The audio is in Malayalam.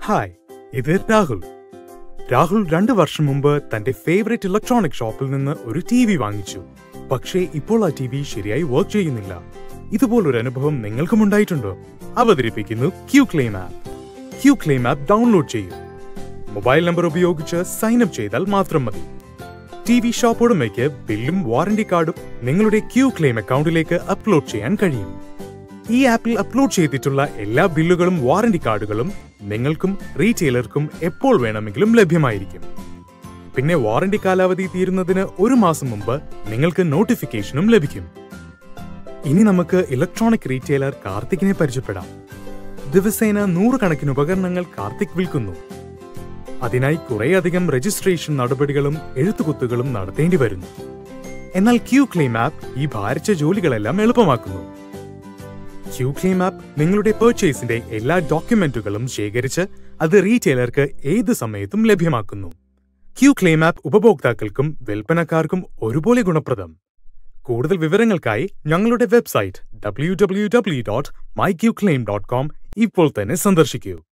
ഹായ് ഇത് രാഹുൽ രാഹുൽ രണ്ട് വർഷം മുമ്പ് തന്റെ ഫേവറേറ്റ് ഇലക്ട്രോണിക് ഷോപ്പിൽ നിന്ന് ഒരു ടി വി വാങ്ങിച്ചു പക്ഷേ ഇപ്പോൾ ആ ടി വി ശരിയായി വർക്ക് ചെയ്യുന്നില്ല ഇതുപോലൊരു അനുഭവം നിങ്ങൾക്കും ഉണ്ടായിട്ടുണ്ടോ അവതരിപ്പിക്കുന്നു Q claim app Q claim app download ചെയ്യൂ മൊബൈൽ നമ്പർ ഉപയോഗിച്ച് സൈൻ അപ്പ് ചെയ്താൽ മാത്രം മതി ടി വി ഷോപ്പ് ഉടമയ്ക്ക് ബില്ലും വാറന്റി കാർഡും നിങ്ങളുടെ ക്യൂ ക്ലെയിം അക്കൗണ്ടിലേക്ക് അപ്ലോഡ് ചെയ്യാൻ കഴിയും ഈ ആപ്പിൽ അപ്ലോഡ് ചെയ്തിട്ടുള്ള എല്ലാ ബില്ലുകളും വാറന്റി കാർഡുകളും നിങ്ങൾക്കും റീറ്റെയിലർക്കും എപ്പോൾ വേണമെങ്കിലും ലഭ്യമായിരിക്കും പിന്നെ വാറന്റി കാലാവധി തീരുന്നതിന് ഒരു മാസം മുമ്പ് നിങ്ങൾക്ക് നോട്ടിഫിക്കേഷനും ലഭിക്കും ഇനി നമുക്ക് ഇലക്ട്രോണിക് റീറ്റെയിലർ കാർത്തിക്കിനെ പരിചയപ്പെടാം ദിവസേന നൂറുകണക്കിന് ഉപകരണങ്ങൾ കാർത്തിക് വിൽക്കുന്നു അതിനായി കുറേയധികം രജിസ്ട്രേഷൻ നടപടികളും എഴുത്തുകുത്തുകളും നടത്തേണ്ടി വരുന്നു എന്നാൽ ക്യൂ ക്ലെയിം ആപ്പ് ഈ ഭാരിച്ച ജോലികളെല്ലാം എളുപ്പമാക്കുന്നു ക്യൂ ക്ലെയിം ആപ്പ് നിങ്ങളുടെ പർച്ചേസിന്റെ എല്ലാ ഡോക്യുമെന്റുകളും ശേഖരിച്ച് അത് റീറ്റെയിലർക്ക് ഏത് സമയത്തും ലഭ്യമാക്കുന്നു ക്യൂ ക്ലെയിം ആപ്പ് ഉപഭോക്താക്കൾക്കും വിൽപ്പനക്കാർക്കും ഒരുപോലെ ഗുണപ്രദം കൂടുതൽ വിവരങ്ങൾക്കായി ഞങ്ങളുടെ website W W W dot my Q claim dot com ഇപ്പോൾ തന്നെ സന്ദർശിക്കൂ